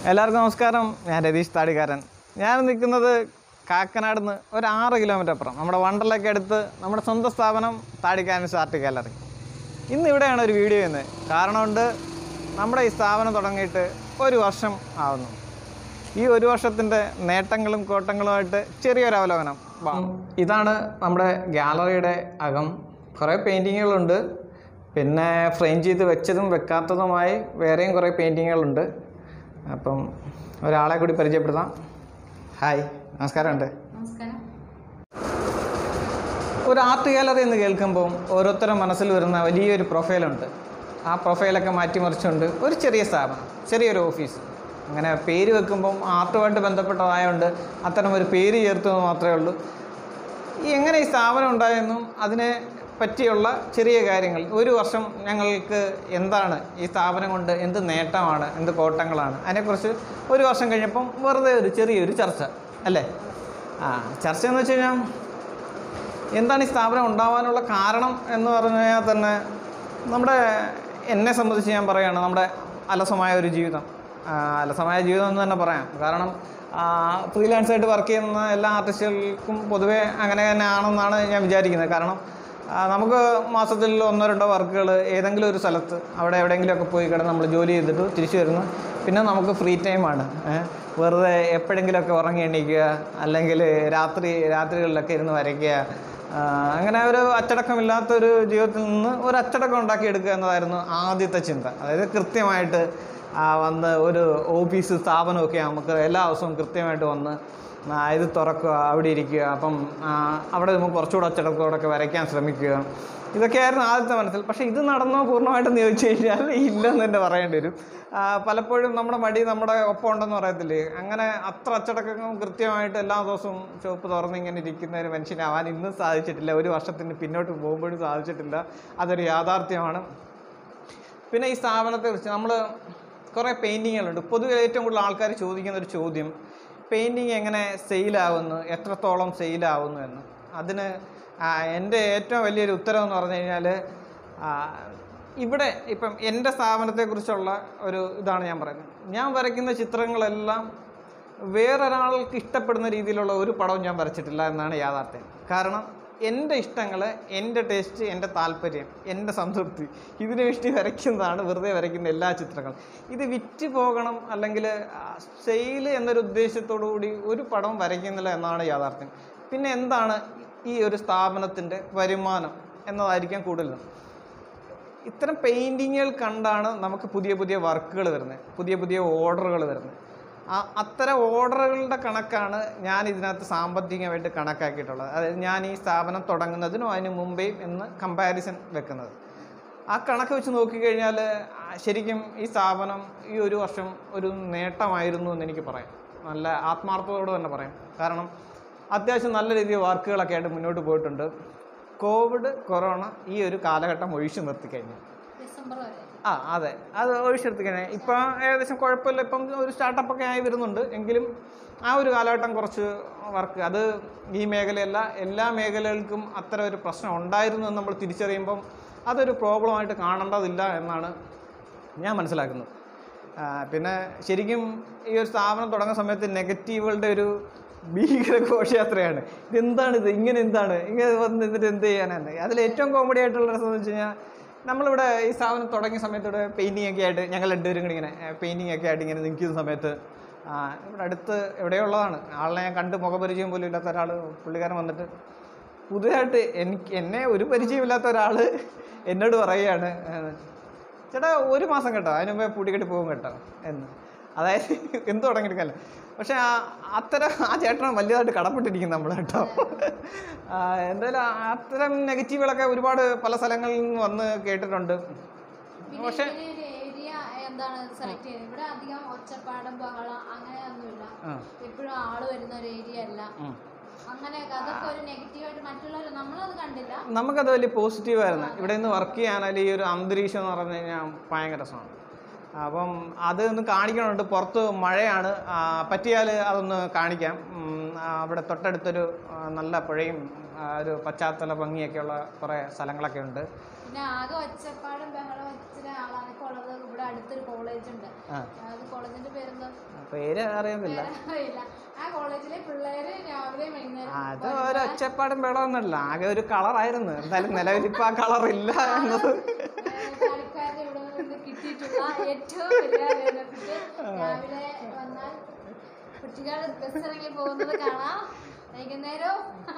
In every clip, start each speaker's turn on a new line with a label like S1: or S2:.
S1: എല്ലാവർക്കും നമസ്കാരം ഞാൻ രതീഷ് താടിക്കാരൻ ഞാൻ നിൽക്കുന്നത് കാക്കനാട് നിന്ന് ഒരു ആറ് കിലോമീറ്റർ അപ്പുറം നമ്മുടെ വണ്ടറിലൊക്കെ അടുത്ത് നമ്മുടെ സ്വന്തം സ്ഥാപനം താടിക്കാരൻ ആർട്ട് ഗാലറി ഇന്ന് ഇവിടെയാണ് ഒരു വീഡിയോ ചെയ്യുന്നത് കാരണം കൊണ്ട് നമ്മുടെ ഈ സ്ഥാപനം തുടങ്ങിയിട്ട് ഒരു വർഷം ആവുന്നു ഈ ഒരു വർഷത്തിൻ്റെ നേട്ടങ്ങളും കോട്ടങ്ങളുമായിട്ട് ചെറിയൊരു അവലോകനം വാ. ഇതാണ് നമ്മുടെ ഗാലറിയുടെ അകം കുറേ പെയിൻറ്റിങ്ങുകളുണ്ട് പിന്നെ ഫ്രെയിം ചെയ്ത് വെച്ചതും വെക്കാത്തതുമായി വേറെയും കുറേ പെയിൻറ്റിങ്ങുകളുണ്ട് അപ്പം ഒരാളെ കൂടി പരിചയപ്പെടുത്താം ഹായ് നമസ്കാരമുണ്ട്
S2: നമസ്കാരം
S1: ഒരു ആർട്ട് ഗാലറി എന്ന് കേൾക്കുമ്പം ഓരോരുത്തരുടെ മനസ്സിൽ വരുന്ന വലിയൊരു പ്രൊഫൈലുണ്ട് ആ പ്രൊഫൈലൊക്കെ മാറ്റിമറിച്ചുകൊണ്ട് ഒരു ചെറിയ സ്ഥാപനം ചെറിയൊരു ഓഫീസ് അങ്ങനെ പേര് വെക്കുമ്പം ആർട്ടുമായിട്ട് ബന്ധപ്പെട്ടതായതുകൊണ്ട് അത്തരം ഒരു പേര് ചേർത്തത് മാത്രമേ ഉള്ളൂ ഈ എങ്ങനെ ഈ സ്ഥാപനം ഉണ്ടായെന്നും അതിനെ പറ്റിയുള്ള ചെറിയ കാര്യങ്ങൾ ഒരു വർഷം ഞങ്ങൾക്ക് എന്താണ് ഈ സ്ഥാപനം കൊണ്ട് എന്ത് നേട്ടമാണ് എന്ത് കോട്ടങ്ങളാണ് അതിനെക്കുറിച്ച് ഒരു വർഷം കഴിഞ്ഞപ്പം വെറുതെ ഒരു ചെറിയൊരു ചർച്ച അല്ലേ ആ ചർച്ച എന്ന് വെച്ച് കഴിഞ്ഞാൽ എന്താണ് ഈ സ്ഥാപനം ഉണ്ടാവാനുള്ള കാരണം എന്ന് പറഞ്ഞു കഴിഞ്ഞാൽ തന്നെ നമ്മുടെ എന്നെ സംബന്ധിച്ച് ഞാൻ പറയുകയാണ് നമ്മുടെ അലസമായ ഒരു ജീവിതം ആ, അലസമായ ജീവിതം എന്ന് തന്നെ പറയാം കാരണം ഫ്രീലാൻസ് ആയിട്ട് വർക്ക് ചെയ്യുന്ന എല്ലാ ആർട്ടിസ്റ്റുകൾക്കും പൊതുവേ അങ്ങനെ തന്നെ ആണെന്നാണ് ഞാൻ വിചാരിക്കുന്നത് കാരണം ആ, നമുക്ക് മാസത്തിൽ ഒന്നോ രണ്ടോ വർക്കുകൾ ഏതെങ്കിലും ഒരു സ്ഥലത്ത് അവിടെ എവിടെയെങ്കിലുമൊക്കെ പോയി കിടന്ന് നമ്മൾ ജോലി ചെയ്തിട്ട് തിരിച്ചു വരുന്നു പിന്നെ നമുക്ക് ഫ്രീ ടൈമാണ് വെറുതെ എപ്പോഴെങ്കിലുമൊക്കെ ഉറങ്ങി എണീക്കുക അല്ലെങ്കിൽ രാത്രി രാത്രികളിലൊക്കെ ഇരുന്ന് വരയ്ക്കുക ആ, അങ്ങനെ ഒരു അച്ചടക്കമില്ലാത്തൊരു ജീവിതത്തിൽ നിന്ന് ഒരു അച്ചടക്കം ഉണ്ടാക്കിയെടുക്കുക എന്നതായിരുന്നു ആദ്യത്തെ ചിന്ത അതായത് കൃത്യമായിട്ട് ആ, വന്ന് ഒരു ഓഫീസ് സ്ഥാപനമൊക്കെ നമുക്ക് എല്ലാ ദിവസവും കൃത്യമായിട്ട് വന്ന് ആ, ഇത് തുറക്കുക അവിടെ ഇരിക്കുക അപ്പം ആ, അവിടെ നമുക്ക് കുറച്ചുകൂടെ അച്ചടക്കത്തോടൊക്കെ വരയ്ക്കാൻ ശ്രമിക്കുക ഇതൊക്കെയായിരുന്നു ആദ്യത്തെ മനസ്സിൽ പക്ഷേ ഇത് നടന്നോ പൂർണ്ണമായിട്ടെന്ന് ചോദിച്ചു കഴിഞ്ഞാൽ ഇല്ലെന്ന് തന്നെ പറയേണ്ടി വരും ആ, പലപ്പോഴും നമ്മുടെ മടി നമ്മുടെ ഒപ്പം ഉണ്ടെന്ന് പറയത്തില്ലേ അങ്ങനെ അത്ര അച്ചടക്കം കൃത്യമായിട്ട് എല്ലാ ദിവസവും ഷോപ്പ് തുറന്ന് ഇങ്ങനെ ഇരിക്കുന്ന ഒരു മനുഷ്യനാവാൻ ഇന്നും സാധിച്ചിട്ടില്ല ഒരു വർഷത്തിന് പിന്നോട്ട് പോകുമ്പോഴും സാധിച്ചിട്ടില്ല അതൊരു യാഥാർത്ഥ്യമാണ് പിന്നെ ഈ സ്ഥാപനത്തെ കുറിച്ച് നമ്മൾ കുറേ പെയിൻറ്റിങ്ങുകളുണ്ട് പൊതുവെ ഏറ്റവും കൂടുതൽ ആൾക്കാർ ചോദിക്കുന്ന ഒരു ചോദ്യം പെയിൻറ്റിങ് എങ്ങനെ സെയിലാവുന്നു എത്രത്തോളം സെയിലാവുന്നു എന്ന് അതിന് ആ, എൻ്റെ ഏറ്റവും വലിയൊരു ഉത്തരം എന്ന് പറഞ്ഞു കഴിഞ്ഞാൽ ആ, ഇവിടെ ഇപ്പം എൻ്റെ സ്ഥാപനത്തെക്കുറിച്ചുള്ള ഒരു ഇതാണ് ഞാൻ പറയുന്നത് ഞാൻ വരയ്ക്കുന്ന ചിത്രങ്ങളെല്ലാം വേറൊരാൾക്ക് ഇഷ്ടപ്പെടുന്ന രീതിയിലുള്ള ഒരു പടവും ഞാൻ വരച്ചിട്ടില്ല എന്നാണ് യാഥാർത്ഥ്യം കാരണം എൻ്റെ ഇഷ്ടങ്ങൾ എൻ്റെ ടേസ്റ്റ് എൻ്റെ താല്പര്യം എൻ്റെ സംതൃപ്തി ഇതിനു വേണ്ടി വരയ്ക്കുന്നതാണ് വെറുതെ വരയ്ക്കുന്ന എല്ലാ ചിത്രങ്ങളും ഇത് വിറ്റ് പോകണം അല്ലെങ്കിൽ സെയിൽ എന്നൊരു ഉദ്ദേശത്തോടു കൂടി ഒരു പടം വരയ്ക്കുന്നില്ല എന്നാണ് യാഥാർത്ഥ്യം പിന്നെ എന്താണ് ഈ ഒരു സ്ഥാപനത്തിൻ്റെ വരുമാനം എന്നതായിരിക്കാം കൂടുതലും ഇത്തരം പെയിൻറ്റിങ്ങുകൾ കണ്ടാണ് നമുക്ക് പുതിയ പുതിയ വർക്കുകൾ വരുന്നത് പുതിയ പുതിയ ഓർഡറുകൾ വരുന്നത് ആ അത്തരം ഓർഡറുകളുടെ കണക്കാണ് ഞാൻ ഇതിനകത്ത് സാമ്പത്തികമായിട്ട് കണക്കാക്കിയിട്ടുള്ളത് അതായത് ഞാൻ ഈ സ്ഥാപനം തുടങ്ങുന്നതിനും അതിന് മുമ്പേയും എന്ന് കമ്പാരിസൺ വെക്കുന്നത് ആ കണക്ക് വെച്ച് നോക്കിക്കഴിഞ്ഞാൽ ആ, ശരിക്കും ഈ സ്ഥാപനം ഈ ഒരു വർഷം ഒരു നേട്ടമായിരുന്നു എന്ന് എനിക്ക് പറയാം നല്ല ആത്മാർത്ഥതയോട് തന്നെ പറയാം കാരണം അത്യാവശ്യം നല്ല രീതിയിൽ വർക്കുകളൊക്കെ ആയിട്ട് മുന്നോട്ട് പോയിട്ടുണ്ട് കോവിഡ് കൊറോണ ഈ ഒരു കാലഘട്ടം ഒഴിച്ചു നിർത്തിക്കഴിഞ്ഞു
S2: ഡിസംബർ വരെ
S1: ആ അതെ അത് ഒഴിച്ചെടുത്ത് കഴിഞ്ഞാൽ ഇപ്പം ഏകദേശം കുഴപ്പമില്ല ഇപ്പം ഒരു സ്റ്റാർട്ടപ്പൊക്കെ ആയി വരുന്നുണ്ട് എങ്കിലും ആ ഒരു കാലഘട്ടം കുറച്ച് വർക്ക് അത് ഈ മേഖലയല്ല എല്ലാ മേഖലകൾക്കും അത്തരം ഒരു പ്രശ്നം ഉണ്ടായിരുന്നു എന്ന് നമ്മൾ തിരിച്ചറിയുമ്പം അതൊരു പ്രോബ്ലമായിട്ട് കാണേണ്ടതില്ല എന്നാണ് ഞാൻ മനസ്സിലാക്കുന്നത് ആ, പിന്നെ ശരിക്കും ഈ ഒരു സ്ഥാപനം തുടങ്ങുന്ന സമയത്ത് നെഗറ്റീവുകളുടെ ഒരു ഭീകര ഘോഷയാത്രയാണ് ഇതെന്താണ് ഇത് ഇങ്ങനെ എന്താണ് ഇങ്ങനെ വന്ന് എന്നിട്ട് എന്ത് ചെയ്യാനാണ് അതിൽ ഏറ്റവും കോമഡി ആയിട്ടുള്ള രസം എന്ന് വെച്ച് കഴിഞ്ഞാൽ നമ്മളിവിടെ ഈ സ്ഥാപനം തുടങ്ങിയ സമയത്ത് ഇവിടെ പെയിൻറ്റിംഗ് ഒക്കെ ആയിട്ട് ഞങ്ങൾ രണ്ടുപേരും കൂടി ഇങ്ങനെ പെയിൻറ്റിംഗ് ഒക്കെ ആയിട്ട് ഇങ്ങനെ നിൽക്കുന്ന സമയത്ത് ആ, ഇവിടെ അടുത്ത് എവിടെയോ ഉള്ളതാണ് ആളിനെ ഞാൻ കണ്ട് മുഖപരിചയം പോലും ഇല്ലാത്ത ഒരാൾ പുള്ളിക്കാരൻ വന്നിട്ട് പുതുതായിട്ട് എനിക്ക് എന്നെ ഒരു പരിചയമില്ലാത്ത ഒരാൾ എന്നോട് പറയുകയാണ് ഏഹ്, ചേട്ടാ ഒരു മാസം കേട്ടോ അതിന് മുമ്പേ പൂട്ടിക്കെട്ടി പോകും കേട്ടോ എന്ന് അതായത് എന്ത് തുടങ്ങിയെടുക്കാമല്ലോ പക്ഷേ ആ അത്തരം ആ ചേട്ടൻ വലിയതായിട്ട് കടപ്പെട്ടിരിക്കും നമ്മൾ കേട്ടോ ആ, എന്തായാലും ആ അത്തരം നെഗറ്റീവുകളൊക്കെ ഒരുപാട് പല സ്ഥലങ്ങളിൽ നിന്ന് വന്ന് കേട്ടിട്ടുണ്ട്
S2: പിന്നെ
S1: പക്ഷേ
S2: ഇങ്ങനെ ഒരു ഏരിയ എന്താണ് സെലക്ട് ചെയ്യുന്നത് ഇവിടെ അധികം ഒച്ചപ്പാടും ബഹളം അങ്ങനെയൊന്നുമില്ല
S1: ആ,
S2: എപ്പോഴും ആള് വരുന്ന ഒരു ഏരിയ അല്ല
S1: ഉം.
S2: അങ്ങനെയൊക്കെ അതൊക്കെ ഒരു നെഗറ്റീവായിട്ട് മറ്റുള്ളവർ നമ്മളത് കണ്ടില്ല
S1: നമുക്കത് വലിയ പോസിറ്റീവായിരുന്നു ഇവിടെ നിന്ന് വർക്ക് ചെയ്യാനായാലും ഈ ഒരു അന്തരീക്ഷം എന്ന് പറഞ്ഞു കഴിഞ്ഞാൽ ഭയങ്കര രസമാണ് അപ്പം അത് ഒന്ന് കാണിക്കണമുണ്ട് പുറത്ത് മഴയാണ് ആ, പറ്റിയാൽ അതൊന്ന് കാണിക്കാം ഉം, ആ, അവിടെ തൊട്ടടുത്തൊരു ആ, നല്ല പുഴയും ആ, ഒരു പശ്ചാത്തല ഭംഗിയൊക്കെയുള്ള കുറേ സ്ഥലങ്ങളൊക്കെ ഉണ്ട്
S2: പിന്നെ ആകെ ഒച്ചപ്പാടും ബഹളം ഇച്ചിരി ആളാനൊക്കെ ഉള്ളത് ഇവിടെ അടുത്ത് അടുത്തൊരു കോളേജ് ഉണ്ട്
S1: ആ
S2: അത് കോളേജിന്റെ പേരെന്താ
S1: പേര് അറിയുന്നില്ല
S2: ഇല്ല ആ കോളേജിലെ പിള്ളേര് രാവിലെ വൈകുന്നേരം
S1: അത് ഒരു ഒച്ചപ്പാടും ബഹളമൊന്നുമില്ല ആകെ ഒരു കളറായിരുന്നു എന്തായാലും നിലവിലിപ്പോൾ ആ കളർ ഇല്ല എന്നത്
S2: കളിക്കാരുടെ ഇവിടെ നിന്ന് കിട്ടിയിട്ടുള്ള ഏറ്റവും വലിയ ബെനിഫിറ്റ് രാവിലെ വന്നാൽ കുട്ടികൾ ബസ് ഇറങ്ങി പോകുന്നത് കാണാം വൈകുന്നേരവും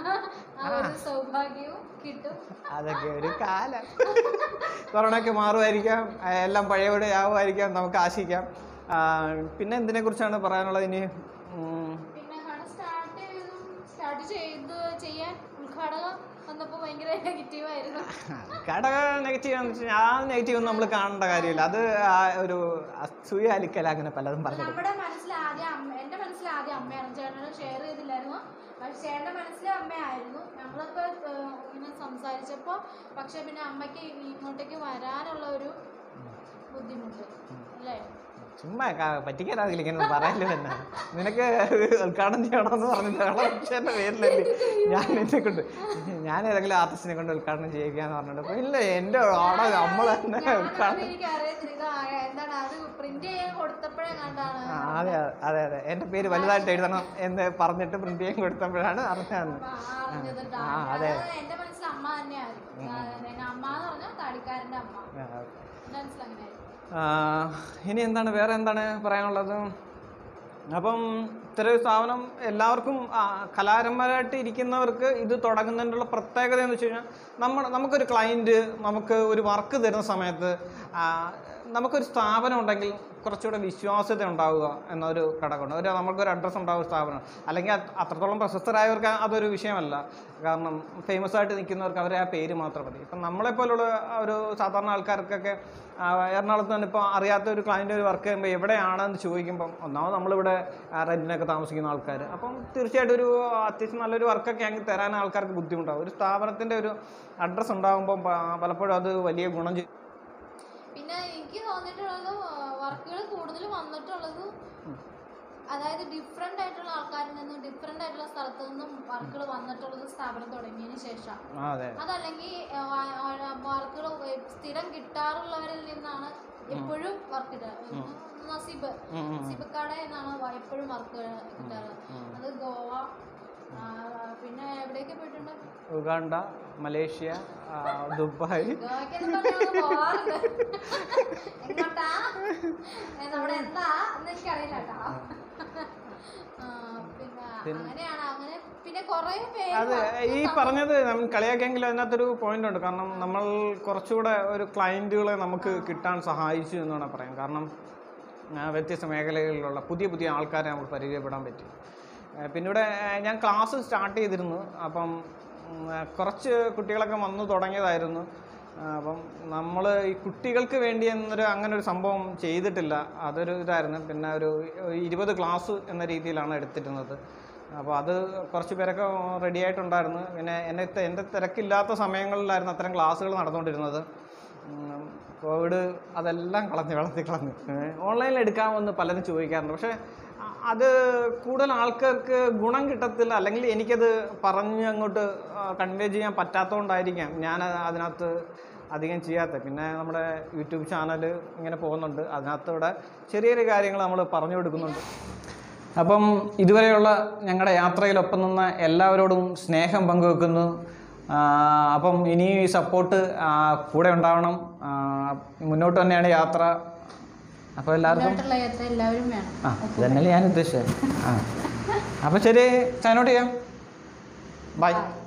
S2: ആ ഒരു സൗഭാഗ്യവും കിട്ടും
S1: അതൊക്കെ ഒരു കാലം കൊറോണയൊക്കെ മാറുമായിരിക്കാം ആ, എല്ലാം പഴയപടി ആവുമായിരിക്കാം നമുക്ക് ആശിക്കാം ആ, പിന്നെ എന്തിനെ കുറിച്ചാണ് പറയാനുള്ളത് ഇനി ഉം,
S2: പിന്നെ കട സ്റ്റാർട്ട് ചെയ്തു സ്റ്റാർട്ട് ചെയ്ത് ചെയ്യാൻ ഉദ്ഘാടകം വന്നപ്പോൾ ഭയങ്കര നെഗറ്റീവ് ആയിരുന്നു
S1: കട നെഗറ്റീവ് ആണെന്ന് വെച്ചാൽ ആ നെഗറ്റീവ് ഒന്നും നമ്മൾ കാണേണ്ട കാര്യമില്ല അത് ആ ഒരു അസൂയ അലിക്കല അങ്ങനെ പലതും പറഞ്ഞത്
S2: നമ്മുടെ മനസ്സിൽ ആദ്യം അമ്മ എൻ്റെ മനസ്സിൽ ആദ്യം അമ്മയാണ് ചേട്ടനോട് ഷെയർ ചെയ്തില്ലായിരുന്നു പക്ഷെ ചേട്ടൻ്റെ മനസ്സിൽ അമ്മയായിരുന്നു ഞങ്ങളൊക്കെ ഏഹ്, ഇങ്ങനെ സംസാരിച്ചപ്പോൾ പക്ഷെ പിന്നെ അമ്മയ്ക്ക് ഇങ്ങോട്ടേക്ക് വരാനുള്ള ഒരു ബുദ്ധിമുട്ട് അല്ലേ
S1: ചുമ്മാ ക- പറ്റിക്കാനാകില്ല ഇങ്ങനെ പറയല്ലോ തന്നെ നിനക്ക് ഉദ്ഘാടനം ചെയ്യണമെന്ന് പറഞ്ഞിട്ട് പക്ഷേ പേരിലല്ലേ ഞാൻ എന്നെ കൊണ്ട് ഞാൻ ഏതെങ്കിലും ആർട്ടിസ്റ്റിനെ കൊണ്ട് ഉദ്ഘാടനം ചെയ്യിക്കാന്ന് പറഞ്ഞിട്ട് അപ്പൊ ഇല്ല എൻ്റെ ആടെ നമ്മൾ തന്നെ ഉദ്ഘാടനം
S2: എനിക്ക് അറിയത്തില്ല ഇത് ആ- എന്താണ് അത് പ്രിന്റ് ചെയ്യാൻ കൊടുത്തപ്പോഴേ കണ്ടാണ്
S1: ആ, അതെ അതെ അതെ എൻ്റെ പേര് വലുതായിട്ട് എഴുതണം എന്ന് പറഞ്ഞിട്ട് പ്രിന്റ് ചെയ്യാൻ കൊടുത്തപ്പോഴാണ് അറിഞ്ഞത്
S2: അപ്പൊ ആ അറിഞ്ഞത് ട്ടാ.
S1: ആ, അതെ.
S2: അത് എൻ്റെ മനസ്സിൽ അമ്മ തന്നെയായിരുന്നു ആ, പിന്നെ അമ്മ എന്ന് പറഞ്ഞാൽ താടിക്കാരൻ്റെ അമ്മ എൻ്റെ മനസ്സിൽ അങ്ങനെയായിരുന്നു
S1: ആ, ഇനി എന്താണ് വേറെ എന്താണ് പറയാനുള്ളത് അപ്പം ഇത്തരം ഒരു സ്ഥാപനം എല്ലാവർക്കും ആ, കലാകാരന്മാരായിട്ട് ഇരിക്കുന്നവർക്ക് ഇത് തുടങ്ങുന്നതിനുള്ള പ്രത്യേകത എന്ന് വെച്ച് കഴിഞ്ഞാൽ നമ്മൾ നമുക്കൊരു ക്ലയൻറ്റ് നമുക്ക് ഒരു വർക്ക് തരുന്ന സമയത്ത് ആ, നമുക്കൊരു സ്ഥാപനം ഉണ്ടെങ്കിൽ കുറച്ചുകൂടെ വിശ്വാസ്യത ഉണ്ടാവുക എന്നൊരു ഘടകമുണ്ട് ഒരു നമുക്കൊരു അഡ്രസ്സ് ഉണ്ടാവും ഒരു സ്ഥാപനം അല്ലെങ്കിൽ അത് അത്രത്തോളം പ്രശസ്തരായവർക്ക് അതൊരു വിഷയമല്ല കാരണം ഫേമസ് ആയിട്ട് നിൽക്കുന്നവർക്ക് അവരെ ആ പേര് മാത്രം മതി ഇപ്പം നമ്മളെപ്പോലുള്ള ഒരു സാധാരണ ആൾക്കാർക്കൊക്കെ ആ, എറണാകുളത്ത് തന്നെ ഇപ്പോൾ അറിയാത്ത ഒരു ക്ലയൻറ്റ് ഒരു വർക്ക് ചെയ്യുമ്പോൾ എവിടെയാണെന്ന് ചോദിക്കുമ്പം ഒന്നാമത് നമ്മളിവിടെ ആ, റെൻറ്റിനൊക്കെ താമസിക്കുന്ന ആൾക്കാർ അപ്പം തീർച്ചയായിട്ടും ഒരു അത്യാവശ്യം നല്ലൊരു വർക്കൊക്കെ ആണെങ്കിൽ തരാൻ ആൾക്കാർക്ക് ബുദ്ധിമുട്ടാവും ഒരു സ്ഥാപനത്തിൻ്റെ ഒരു അഡ്രസ്സ് ഉണ്ടാകുമ്പം പ- പലപ്പോഴും അത് വലിയ ഗുണം ചെയ്യും
S2: പിന്നെ എനിക്ക് തോന്നിയിട്ടുള്ളത് വർക്കുകൾ കൂടുതൽ വന്നിട്ടുള്ളത് അതായത് ഡിഫറെൻ്റ് ആയിട്ടുള്ള ആൾക്കാരിൽ നിന്നും ഡിഫറെൻ്റ് ആയിട്ടുള്ള സ്ഥലത്തു നിന്നും വർക്കുകൾ വന്നിട്ടുള്ളത് സ്ഥാപനം തുടങ്ങിയതിന് ശേഷം
S1: ആ അതെ
S2: അതല്ലെങ്കിൽ വർക്കുകൾ സ്ഥിരം കിട്ടാറുള്ളവരിൽ നിന്നാണ് എപ്പോഴും വർക്ക് നസീബ്
S1: ഉം, ഉം, ഉം.
S2: നസീബക്കാട എന്നാണ് വ- എപ്പോഴും വർക്ക് കിട്ടാറ് അത് ഗോവ ആ, പിന്നെ എവിടെയൊക്കെ പോയിട്ടുണ്ട്
S1: ഉഗാണ്ട മലേഷ്യ ആ, ദുബായ്
S2: ഗോവയ്ക്കൊന്നും പറഞ്ഞാൽ പോവാറുണ്ട് എങ്ങോട്ടാ ഏ, നമ്മുടെ എന്താ എന്ന് എനിക്കറിയില്ല കേട്ടോ ആ, പിന്നെ അങ്ങനെയാണ് അങ്ങനെ പിന്നെ കുറെ
S1: അത്
S2: പേര്
S1: ഈ പറഞ്ഞത് നമ്മൾ കളിയാക്കിയെങ്കിലും അതിനകത്തൊരു പോയിന്റ് ഉണ്ട് കാരണം നമ്മൾ കുറച്ചുകൂടെ ഒരു ക്ലയൻറ്റുകളെ നമുക്ക് കിട്ടാൻ സഹായിച്ചു എന്ന് വേണം പറയാം കാരണം ആ, വ്യത്യസ്ത മേഖലകളിലുള്ള പുതിയ പുതിയ ആൾക്കാരെ നമുക്ക് പരിചയപ്പെടാൻ പറ്റി ആ, പിന്നെ ഇവിടെ ആ, ഞാൻ ക്ലാസ് സ്റ്റാർട്ട് ചെയ്തിരുന്നു അപ്പം ഉം, ആ, കുറച്ച് കുട്ടികളൊക്കെ വന്നു തുടങ്ങിയതായിരുന്നു ആ, അപ്പം നമ്മൾ ഈ കുട്ടികൾക്ക് വേണ്ടി എന്നൊരു അങ്ങനെ ഒരു സംഭവം ചെയ്തിട്ടില്ല അതൊരു ഇതായിരുന്നു പിന്നെ ഒരു ഇരുപത് ക്ലാസ് എന്ന രീതിയിലാണ് എടുത്തിരുന്നത് അപ്പോൾ അത് കുറച്ച് പേരൊക്കെ റെഡി ആയിട്ടുണ്ടായിരുന്നു പിന്നെ എന്നെ ത- എൻ്റെ തിരക്കില്ലാത്ത സമയങ്ങളിലായിരുന്നു അത്തരം ക്ലാസ്സുകൾ നടന്നുകൊണ്ടിരുന്നത് ഉം, കോവിഡ് അതെല്ലാം കളഞ്ഞ് വളർത്തി കളഞ്ഞു ഓൺലൈനിൽ എടുക്കാമെന്ന് പലരും ചോദിക്കാറുണ്ട് പക്ഷേ അ- അത് കൂടുതൽ ആൾക്കാർക്ക് ഗുണം കിട്ടത്തില്ല അല്ലെങ്കിൽ എനിക്കത് പറഞ്ഞ് അങ്ങോട്ട് കൺവേ ചെയ്യാൻ പറ്റാത്തതുകൊണ്ടായിരിക്കാം ഞാൻ അതിനകത്ത് അധികം ചെയ്യാത്ത പിന്നെ നമ്മുടെ യൂട്യൂബ് ചാനൽ ഇങ്ങനെ പോകുന്നുണ്ട് അതിനകത്തൂടെ ചെറിയ ചെറിയ കാര്യങ്ങൾ നമ്മൾ പറഞ്ഞു കൊടുക്കുന്നുണ്ട് അപ്പം ഇതുവരെയുള്ള ഞങ്ങളുടെ യാത്രയിലൊപ്പം നിന്ന എല്ലാവരോടും സ്നേഹം പങ്കുവെക്കുന്നു ആ, അപ്പം ഇനി ഈ സപ്പോർട്ട് കൂടെ ഉണ്ടാവണം ആ, മുന്നോട്ട് തന്നെയാണ് യാത്ര അപ്പോൾ എല്ലാവർക്കും
S2: ആയിട്ടുള്ള യാത്ര എല്ലാവരും വേണം
S1: ആ ഇതന്നെയല്ലേ ഞാൻ ഉദ്ദേശിച്ചത് ആ അപ്പോൾ ശരി സൈനോട്ട് ചെയ്യാം ബൈ
S2: Bye.